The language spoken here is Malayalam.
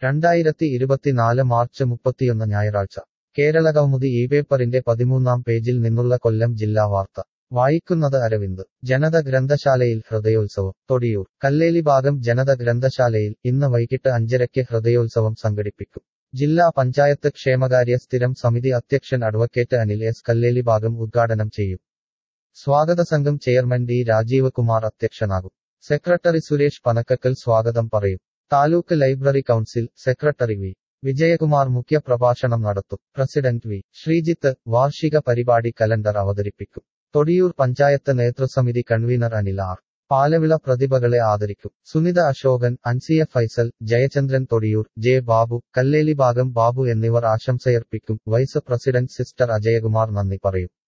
രണ്ടായിരത്തി ഇരുപത്തിനാല് മാർച്ച് മുപ്പത്തിയൊന്ന് ഞായറാഴ്ച കേരള കൗമുദി ഈ പേപ്പറിന്റെ പതിമൂന്നാം പേജിൽ നിന്നുള്ള കൊല്ലം ജില്ലാ വാർത്ത വായിക്കുന്നത് അരവിന്ദ് ജനത ഗ്രന്ഥശാലയിൽ ഹൃദയോത്സവം തൊടിയൂർ കല്ലേലി ഭാഗം ജനത ഗ്രന്ഥശാലയിൽ ഇന്ന് വൈകിട്ട് അഞ്ചരയ്ക്ക് ഹൃദയോത്സവം സംഘടിപ്പിക്കും ജില്ലാ പഞ്ചായത്ത് ക്ഷേമകാര്യ സ്ഥിരം സമിതി അധ്യക്ഷൻ അഡ്വക്കേറ്റ് അനിൽ എസ് കല്ലേലി ഭാഗം ഉദ്ഘാടനം ചെയ്യും സ്വാഗത സംഘം ചെയർമാൻ ഡി രാജീവ് കുമാർ അധ്യക്ഷനാകും സെക്രട്ടറി സുരേഷ് പനക്കക്കൽ സ്വാഗതം പറയും taluk library council secretary V Vijayakumar മുഖ്യ പ്രഭാഷണം നടത്തും പ്രസിഡന്റ് വി ശ്രീജിത്ത് വാർഷിക പരിപാടി കലണ്ടർ അവതരിപ്പിക്കും തൊടിയൂർ പഞ്ചായത്ത് നേതൃസമിതി കൺവീനർ അനിൽ ആർ പാലവിള പ്രതിഭകളെ ആദരിക്കും സുനിത അശോകൻ അൻസിയ ഫൈസൽ ജയചന്ദ്രൻ തൊടിയൂർ ജെ ബാബു കല്ലേലി ഭാഗം ബാബു എന്നിവർ ആശംസയർപ്പിക്കും വൈസ് പ്രസിഡന്റ് സിസ്റ്റർ അജയകുമാർ നന്ദി പറയും